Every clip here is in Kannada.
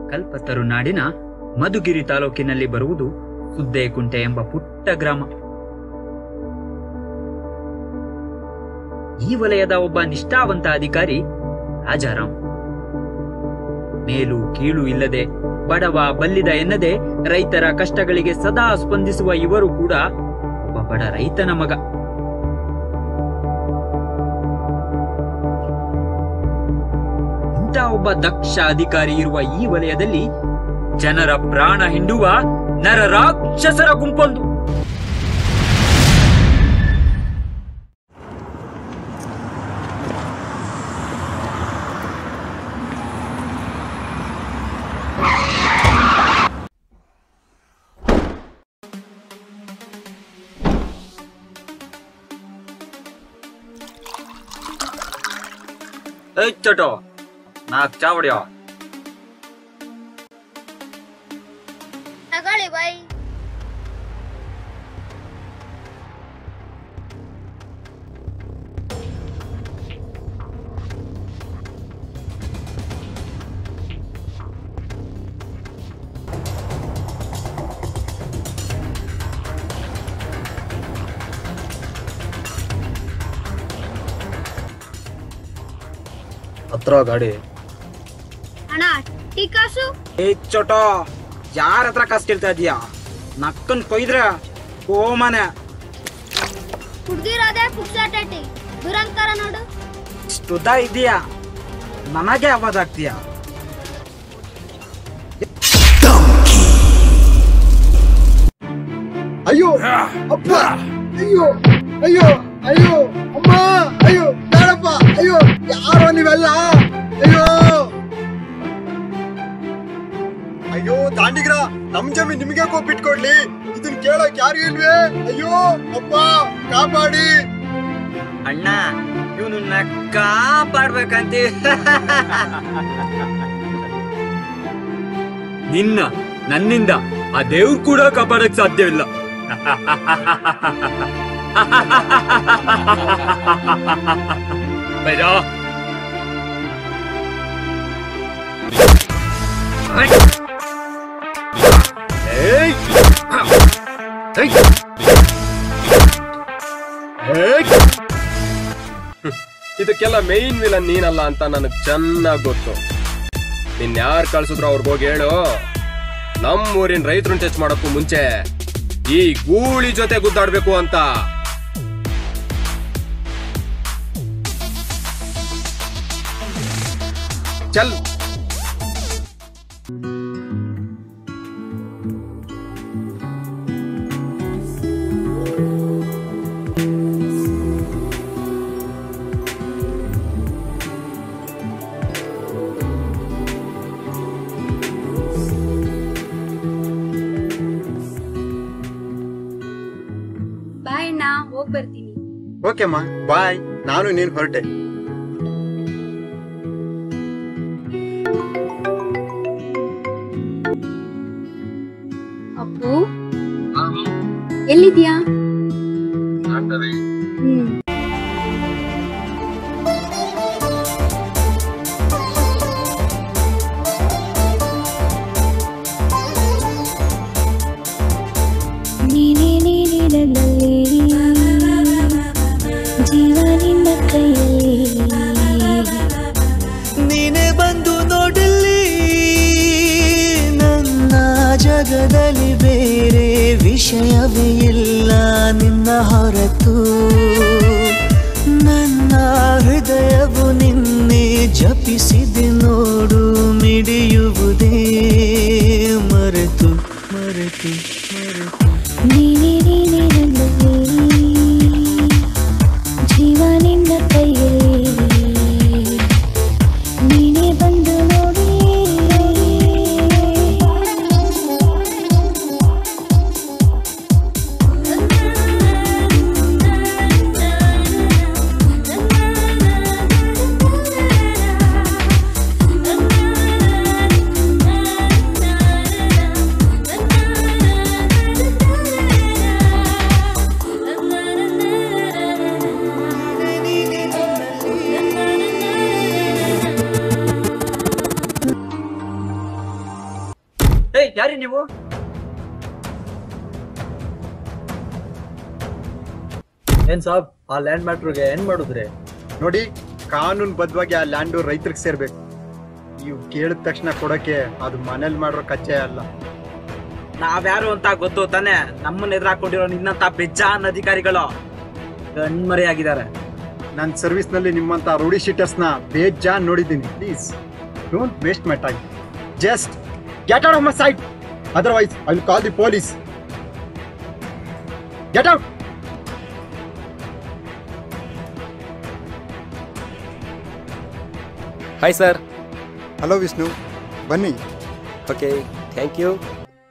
ಕಲ್ಪತರು ನಾಡಿನ ಮಧುಗಿರಿ ತಾಲೂಕಿನಲ್ಲಿ ಬರುವುದು ಸುದ್ದೇಕುಂಟೆ ಎಂಬ ಪುಟ್ಟ ಗ್ರಾಮ ಈ ವಲಯದ ಒಬ್ಬ ನಿಷ್ಠಾವಂತ ಅಧಿಕಾರಿ ರಾಜಾರಾಮ್ ಮೇಲು ಕೀಳು ಇಲ್ಲದೆ ಬಡವ ಬಲ್ಲಿದ ಎನ್ನದೆ ರೈತರ ಕಷ್ಟಗಳಿಗೆ ಸದಾ ಸ್ಪಂದಿಸುವ ಇವರು ಕೂಡ ಒಬ್ಬ ಬಡ ರೈತನ ಮಗ ಇಂಥ ಒಬ್ಬ ದಕ್ಷ ಅಧಿಕಾರಿ ಇರುವ ಈ ವಲಯದಲ್ಲಿ ಜನರ ಪ್ರಾಣ ಹಿಂಡುವ ನರ ರಾಕ್ಷಸರ ಗುಂಪೊಂದು ಏಯ್ ಚಟೋ ನಾಲ್ಕು ಚಾವಡಿಯೋ ತಗೊಳ್ಳಿ ಬಾಯ್ ಹತ್ರ ಗಾಡಿ ಅಣ್ಣ ಟೀ ಕಾಸು ಏ ಚೋಟೋ ಯಾರ ಹತ್ರ ಕಾಸು ಕೇಳ್ತಾ ಇದೀಯಾ ನಕ್ಕನ್ ಕೊಯ್ದ್ರ ಓಮನೆ ಕುಡ್ದಿರೋದೇ ಪುಕ್ಸಾಟೆ ಟೀ ದುರಂಕಾರ ನೋಡು ಇಷ್ಟುದ್ದ ಇದೀಯಾ ನನಗೆ ಆವಾಜ್ ಆಗ್ತೀಯಾ ಅಯ್ಯೋ ಅಪ್ಪ ಅಯ್ಯೋ ಅಯ್ಯೋ ಅಯ್ಯೋ ಅಮ್ಮ ಅಯ್ಯೋ ಬೇಡಪ್ಪ ಅಯ್ಯೋ ಯಾರೋ ನೀವೆಲ್ಲ ಅಯ್ಯೋ ಅಯ್ಯೋ ದಾಂಡಿಗ್ರ ನಮ್ ಜಮೀನ್ ನಿಮ್ಗೆ ಬಿಟ್ಕೊಡ್ಲಿ ಇದನ್ ಕೇಳಕ್ ಯಾರು ಇಲ್ವೇ ಅಯ್ಯೋ ಅಪ್ಪ ಕಾಪಾಡಿ ಅಣ್ಣ ಇವನನ್ನ ಕಾಪಾಡ್ಬೇಕಂತ ನಿನ್ನ ನನ್ನಿಂದ ಆ ದೇವ್ರು ಕೂಡ ಕಾಪಾಡಕ್ ಸಾಧ್ಯವಿಲ್ಲ ಬೈರಾ ಏಯ್! ಏಯ್! ಏಯ್! ಇದಕ್ಕೆಲ್ಲ ಮೇನ್ ವಿಲನ್ ನೀನಲ್ಲ ಅಂತ ನನಗ್ ಚೆನ್ನಾಗ್ ಗೊತ್ತು ನಿನ್ ಯಾರ್ ಕಳ್ಸಿದ್ರು ಅವ್ರಿಗೆ ಹೋಗಿ ಹೇಳು ನಮ್ ಊರಿನ ರೈತರನ್ನ ಟಚ್ ಮಾಡಕ್ಕೂ ಮುಂಚೆ ಈ ಗೂಳಿ ಜೊತೆ ಗುದ್ದಾಡ್ಬೇಕು ಅಂತ ಚಲ್ ಬಾಯ್ ಅಣ್ಣ ಹೋಗ್ ಬರ್ತೀನಿ ಓಕೆ ಅಮ್ಮ ಬಾಯ್ ನಾನು ನೀನ್ ಹೊರಟೆ ಅಪ್ಪು ಎಲ್ಲಿದ್ಯಾ ಹ್ಮ್ ನೀನೇ ನೀಡಿದಲ್ಲಿ ಜೀವ ನಿನ್ನ ಕೈಯಲ್ಲಿ ನೀನೆ ಬಂದು ನೋಡಲಿ ನನ್ನ ಜಗದಲ್ಲಿ ಬೇರೆ ವಿಷಯವೇ ಇಲ್ಲ ನಿನ್ನ ಹೊರತು ನನ್ನ ಹೃದಯವು ನಿನ್ನೆ ಜಪಿಸಿದೆ ನೋಡು ಮಿಡಿಯುವುದೇ ಮರೆತು ಮರೆತು ಮರೆತು ನೀನೇ ನೀನೇ ನನ್ನಲ್ಲಿ ಜೀವ ನಿನ್ನ ಕೈಯಲ್ಲಿ ನೀನೇ ಬಂದು ನೋಡಿ ಯಾರಿ ನೀವು ಏನ್ ಸಾಬ್ ಆ ಲ್ಯಾಂಡ್ ಮ್ಯಾಟ್ರಿಗೆ ಏನ್ ಮಾಡಿದ್ರಿ ನೋಡಿ ಕಾನೂನು ಬದ್ಧವಾಗಿ ಆ ಲ್ಯಾಂಡು ರೈತರಿಗೆ ಸೇರ್ಬೇಕು ನೀವು ಕೇಳಿದ ತಕ್ಷಣ ಕೊಡಕ್ಕೆ ಅದು ಮನೇಲಿ ಮಾಡಿರೋ ಕಚ್ಚೆ ಅಲ್ಲ ನಾವ್ಯಾರು ಅಂತ ಗೊತ್ತು ತಾನೆ ನಮ್ಮನ್ನ ಎದುರಾಕೊಂಡಿರೋ ನಿನ್ನಂತ ಬೆಜ್ಜಾನ್ ಅಧಿಕಾರಿಗಳು ಕಣ್ಮರೆಯಾಗಿದ್ದಾರೆ ನನ್ನ ಸರ್ವಿಸ್ನಲ್ಲಿ ನಿಮ್ಮಂತ ರೂಢಿ ಶೀಟರ್ಸ್ನ ಬೇಜಾನ್ ನೋಡಿದ್ದೀನಿ please don't waste my time just get out of my sight otherwise I will call the police get out hi sir hello Vishnu ಬನ್ನಿ okay thank you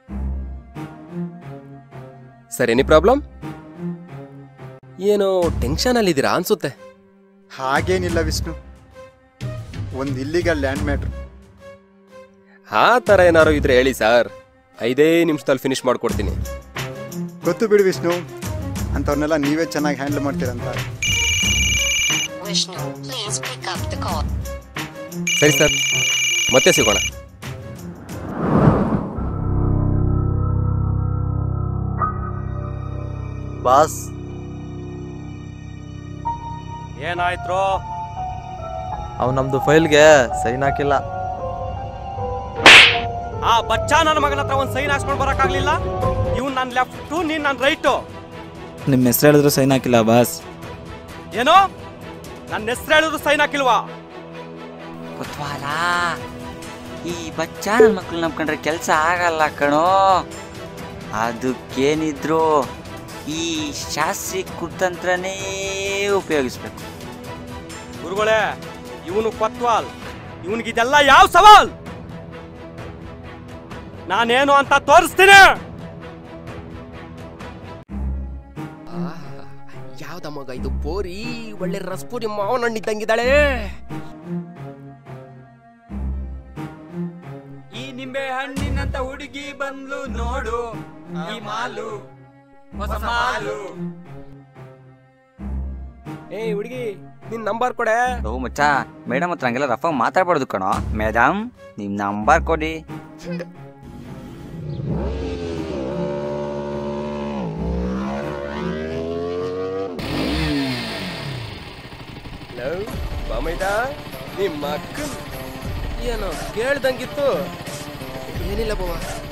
sir any problem ಏನೋ ಟೆನ್ಷನ್ ಅಲ್ಲಿದ್ದೀರಾ ಅನ್ಸುತ್ತೆ ಹಾಗೇನಿಲ್ಲ ವಿಷ್ಣು ಒಂದು ಇಲ್ಲಿಗಲ್ ಲ್ಯಾಂಡ್ ಮ್ಯಾಟ್ರ್ ಆ ಥರ ಏನಾರು ಇದ್ರೆ ಹೇಳಿ ಸರ್ ಐದೇ ನಿಮಿಷದಲ್ಲಿ ಫಿನಿಶ್ ಮಾಡ್ಕೊಡ್ತೀನಿ ಗೊತ್ತು ಬಿಡು ವಿಷ್ಣು ಅಂಥವ್ರನ್ನೆಲ್ಲ ನೀವೇ ಚೆನ್ನಾಗಿ ಹ್ಯಾಂಡಲ್ ಮಾಡ್ತೀರಂತ Vishnu, please pick up the call. ಸರಿ ಸರ್ ಮತ್ತೆ ಸಿಗೋಣ ಬಾಸ್ ಏನಾಯ್ತು ಅವ್ ನಮ್ದು ಫೈಲ್ಗೆ ಸೈನ್ ಹಾಕಿಲ್ಲ ಆ ಬಚ್ಚ ನನ್ನ ಮಗನ ಹತ್ರ ಒಂದ್ ಸೈನ್ ಹಾಕ್ಸ್ಕೊಂಡ್ ಬರಕ್ಕಾಗ್ಲಿಲ್ಲ ಇವ್ನ್ ನನ್ ಲೆಫ್ಟ್ ನೀನ್ ನನ್ ರೈಟ್ ನಿಮ್ಮ ಹೆಸರು ಹೇಳಿದ್ರು ಸೈನ್ ಹಾಕಿಲ್ಲ ಬಾಸ್ ಏನು ನನ್ನ ಹೆಸರು ಹೇಳಿದ್ರು ಸೈನ್ ಹಾಕಿಲ್ವಾ ಕೊತ್ವಾಲ ಈ ಬಚ್ಚ ನನ್ನ ಮಕ್ಳು ನಂಬ್ಕೊಂಡ್ರೆ ಕೆಲಸ ಆಗಲ್ಲ ಕಣೋ ಅದಕ್ಕೇನಿದ್ರು ಈ ಶಾಸ್ತ್ರಿ ಕುತಂತ್ರನೇ ಉಪಯೋಗಿಸ್ಬೇಕು ಗುರುಗಳೇ ಇವನು ಕೊತ್ವಾಲ್ ಇವನ್ಗಿದೆಲ್ಲ ಯಾವ ಸವಾಲ್ ನಾನೇನು ಅಂತ ತೋರಿಸ್ತೀನಿ ಯಾವ್ದ ಮಗ ಇದು ಪೋರಿ ಒಳ್ಳೆ ರಸ್ಪೂರಿ ಮಾವನ ಹಣ್ಣಿದ್ದಂಗಿದ್ದಾಳೆ ಈ ನಿಂಬೆ ಹಣ್ಣಿನಂತ ಹುಡುಗಿ ಬಂದ್ಲು ನೋಡು ಈ ಮಾಲು ಹೊಸ ಮಾಲು ಏ ಹುಡುಗಿ ನಿನ್ ನಂಬರ್ ಕೊಡೆ ಓ ಮಚ್ಚ ಮೇಡಮ್ ಹತ್ರ ಹಂಗೆಲ್ಲ ರಫಾಗಿ ಮಾತಾಡ್ಬಾರ್ದು ಕಣೋ ಮೇಡಮ್ ನಿಮ್ ನಂಬರ್ ಕೊಡಿ ಲವ್ ಬಾಮೈದ ನಿಮ್ಮ ಅಕ್ಕನ್ ಏನೋ ಕೇಳ್ದಂಗಿತ್ತು ಏನಿಲ್ಲ ಬವ್ವ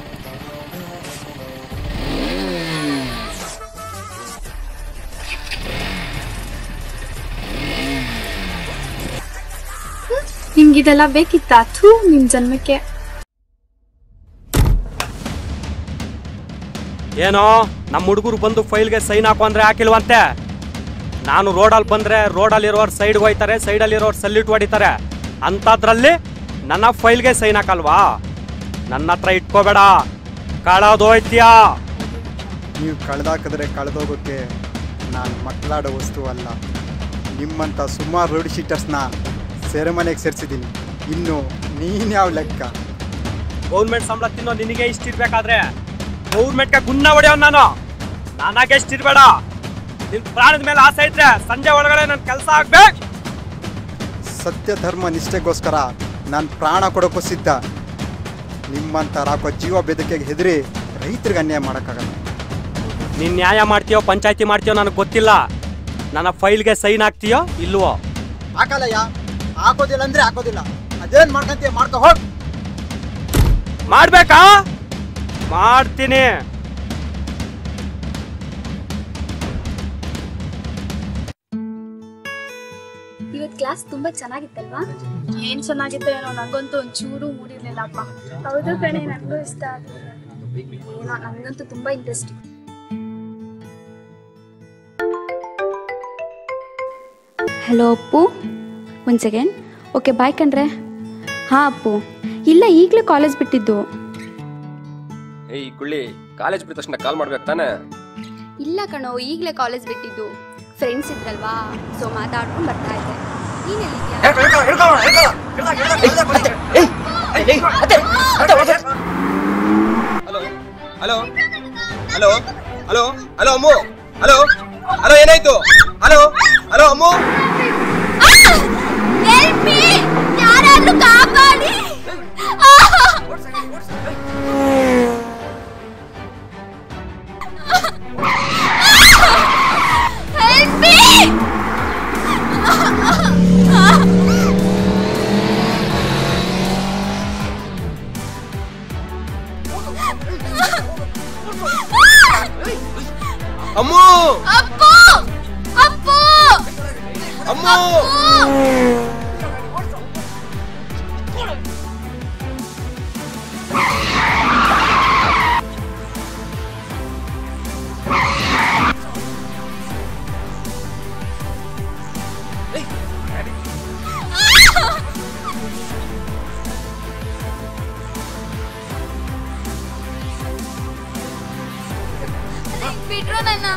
ನಿಮ್ಗಿದೆಲ್ಲ ಬೇಕಿತ್ತಾ ಥೂ ನಿಮ್ ಜನ್ಮಕ್ಕೆ ಏನೋ ನಮ್ಮ ಹುಡುಗರು ಬಂದು ಫೈಲ್ಗೆ ಸೈನ್ ಹಾಕು ಅಂದ್ರೆ ಹಾಕಿಲ್ವಂತೆ ನಾನು ರೋಡಲ್ಲಿ ಬಂದ್ರೆ ರೋಡಲ್ಲಿರೋರು ಸೈಡ್ಗೆ ಹೋಯ್ತಾರೆ ಸೈಡಲ್ಲಿರೋರು ಸಲ್ಯೂಟ್ ಹೊಡಿತಾರೆ ಅಂಥದ್ರಲ್ಲಿ ನನ್ನ ಫೈಲ್ಗೆ ಸೈನ್ ಹಾಕಲ್ವಾ ನನ್ನ ಹತ್ರ ಇಟ್ಕೋಬೇಡ ಕಳದೋಯ್ತೀಯಾ ನೀವು ಕಳೆದಾಕಿದ್ರೆ ಕಳೆದೋಗೋಕ್ಕೆ ನಾನು ಮಕ್ಕಳಾಡೋ ವಸ್ತು ಅಲ್ಲ ನಿಮ್ಮಂಥ ಸುಮಾರು ರೋಡ್ ಶೀಟರ್ಸ್ನ ಸೆರೆಮನೆಗೆ ಸೇರಿಸಿದ್ದೀನಿ ಇನ್ನು ನೀನು ಯಾವ ಲೆಕ್ಕ ಗೌರ್ಮೆಂಟ್ ಸಂಬಳ ತಿನ್ನೋ ನಿನಗೆ ಇಷ್ಟ ಇರ್ಬೇಕಾದ್ರೆ ಗೌರ್ಮೆಂಟ್ಗೆ ಗುನ್ನ ಹೊಡೆಯೋ ನಾನು ನನಗೆ ಇಷ್ಟ ಇರ್ಬೇಡ ನಿನ್ ಪ್ರಾಣದ ಮೇಲೆ ಆಸೆ ಇದ್ರೆ ಸಂಜೆ ಒಳಗಡೆ ನನ್ನ ಕೆಲಸ ಆಗ್ಬೇಕು ಸತ್ಯ ಧರ್ಮ ನಿಷ್ಠೆಗೋಸ್ಕರ ನಾನು ಪ್ರಾಣ ಕೊಡೋಕ್ಕೂ ಸಿದ್ಧ ನಿಮ್ಮಂಥ ರಾಕೋ ಜೀವ ಬೆದಕೆಗೆ ಹೆದರಿ ರೈತರಿಗೆ ಅನ್ಯಾಯ ಮಾಡೋಕ್ಕಾಗಲ್ಲ ನೀನ್ ನ್ಯಾಯ ಮಾಡ್ತೀಯೋ ಪಂಚಾಯತಿ ಮಾಡ್ತೀಯೋ ನನಗೆ ಗೊತ್ತಿಲ್ಲ ನನ್ನ ಫೈಲ್ಗೆ ಸೈನ್ ಹಾಕ್ತೀಯೋ ಇಲ್ವೋ ಹಾಕಲ್ಲಯ್ಯ ಹಾಕೋದಿಲ್ಲ ಅಂದ್ರೆ ಹಾಕೋದಿಲ್ಲ ಅದೇನ್ ಮಾಡ್ಕಂತೀಯ ಮಾಡ್ಕೊ ಹೋಗ್ ಮಾಡ್ಬೇಕಾ ಮಾಡ್ತೀನಿ ಇವತ್ ಕ್ಲಾಸ್ ತುಂಬಾ ಚೆನ್ನಾಗಿತ್ತಲ್ವಾ ಏನ್ ಚೆನ್ನಾಗಿತ್ತು ಏನೋ ನಂಗಂತೂ ಒಂಚೂರು ಮೂಡಿರ್ಲಿಲ್ಲ ಅಪ್ಪ ಹೌದು ಕಣೆ ನನಗೂ ಇಷ್ಟ ಆಗಿದೆ ಏನೋ ನಂಗಂತೂ ತುಂಬಾ ಇಂಟ್ರೆಸ್ಟ್ ಹಲೋ ಅಪ್ಪು ಒಂದು ಸೆಕೆಂಡ್ ಓಕೆ ಬಾಯ್ ಕಣ್ರೆ ಹಾಂ ಅಪ್ಪು ಇಲ್ಲ ಈಗಲೇ ಕಾಲೇಜ್ ಬಿಟ್ಟಿದ್ದು ಏಯ್ ಕುಳ್ಳಿ ಕಾಲೇಜ್ ಬಿಟ್ಟ ತಕ್ಷಣ ಕಾಲ್ ಮಾಡ್ಬೇಕು ತಾನೆ ಇಲ್ಲ ಕಣೋ ಈಗಲೇ ಕಾಲೇಜ್ ಬಿಟ್ಟಿದ್ದು ಫ್ರೆಂಡ್ಸ್ ಇದ್ರಲ್ವಾ ಸೊ ಮಾತಾಡ್ಕೊಂಡು ಬರ್ತಾ ಇದ್ದೆ ನೀನೆಲ್ಲಿದ್ಯಾ hello hello hello hello hello Ammu hello hello ಏನಾಯ್ತು ಹಲೋ ಹಲೋ ಅಮ್ಮು ಯಾರಾದ್ರೂ ಕಾಪಾಡಿ ಅಮ್ಮು ಅಪ್ಪು ಅಪ್ಪು ಅಮ್ಮು ಬಿಟ್ರು ನನ್ನ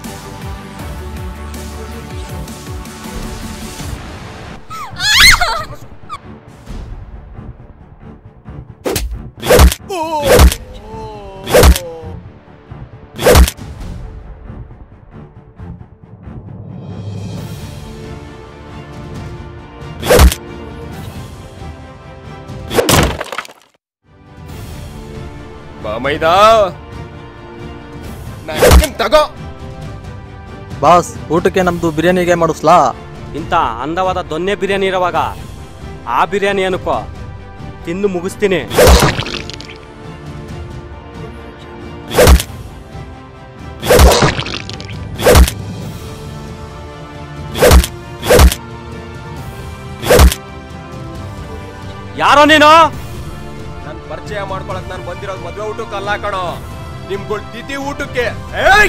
ಬಾ ಮೈದಾ ನನ್ ತಗೋ ಬಾಸ್ ಊಟಕ್ಕೆ ನಮ್ದು ಬಿರಿಯಾನಿಗೆ ಮಾಡಿಸ್ಲಾ ಇಂಥ ಅಂದವಾದ ದೊನ್ನೆ ಬಿರಿಯಾನಿ ಇರುವಾಗ ಆ ಬಿರಿಯಾನಿ ಏನಕ್ಕೋ ತಿಂದು ಮುಗಿಸ್ತೀನಿ ಯಾರೋ ನೀನು ನನ್ ಪರಿಚಯ ಮಾಡ್ಕೊಳಕ್ ನಾನು ಬಂದಿರೋದು ಮದ್ವೆ ಊಟಕ್ಕೆ ಅಲ್ಲ ಕಣೋ ನಿಮ್ಗಳು ತಿಥಿ ಊಟಕ್ಕೆ ಏಯ್!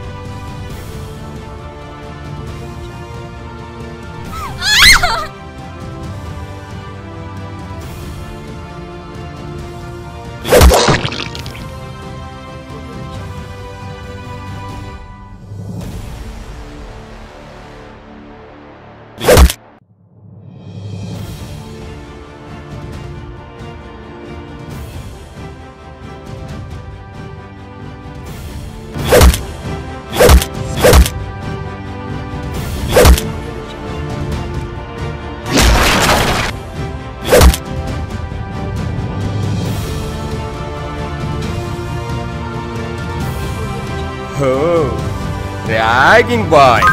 ಹೋ ರ್ಯಾಗಿಂಗ್ ಬಾಯ್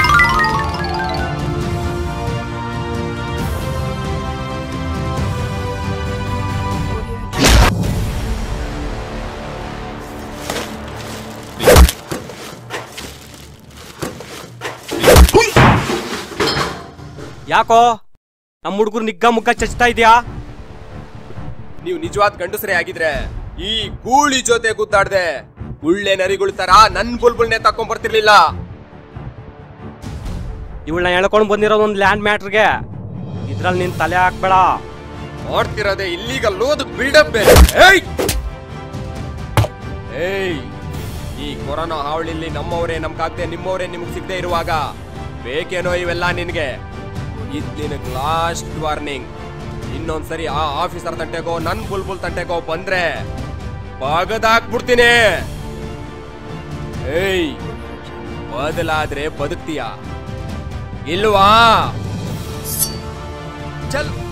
ಯಾಕೋ ನಮ್ಮ ಹುಡುಗರು ನಿಗ್ಗ ಮುಗ್ಗ ಚಚ್ತಾ ಇದೆಯಾ ನೀವು ನಿಜವಾದ ಗಂಡಸರೇ ಆಗಿದ್ರೆ ಈ ಗೂಳಿ ಜೊತೆ ಗುದ್ದಾಡ್ದೆ ಉಳ್ಳೆ ನರಿಗಳ ತರ ನನ್ ಬುಲ್ಬುಲ್ನೆ ತಕೊಂಡ್ ಬರ್ತಿರ್ಲಿಲ್ಲ ಇವಳನ್ನ ಎಳ್ಕೊಂಡು ಬಂದಿರೋದು ಒಂದು ಲ್ಯಾಂಡ್ ಮ್ಯಾಟ್ರಿಗೆ ಇದ್ರಲ್ಲಿ ನಿನ್ ತಲೆ ಹಾಕ್ಬೇಡ ಮಾಡ್ತಿರೋದೆ ಇಲ್ಲಿಗಲ್ ಅದು ಬಿಲ್ಡಪ್ ಬೇರೆ ಏಯ್ ಏಯ್ ಈ ಕೊರೋನಾ ಹಾವಳಿಲಿ ನಮ್ಮವರೇ ನಮ್ಗಾಗ್ದೆ ನಿಮ್ಮವರೇ ನಿಮ್ಗೆ ಸಿಗದೆ ಇರುವಾಗ ಬೇಕೇನೋ ಇವೆಲ್ಲ ನಿನ್ಗೆ ಇದ್ ನಿನಗ್ ಲಾಸ್ಟ್ ವಾರ್ನಿಂಗ್ ಇನ್ನೊಂದ್ಸರಿ ಆ ಆಫೀಸರ್ ತಂಟೆಗೋ ನನ್ ಬುಲ್ಬುಲ್ ತಂಟೆಗೋ ಬಂದ್ರೆ ಬಾಗದಾಕ್ಬಿಡ್ತೀನಿ ಏಯ್ ಬದಲಾದ್ರೆ ಬದುಕ್ತೀಯ ಇಲ್ವಾ ಚಲ್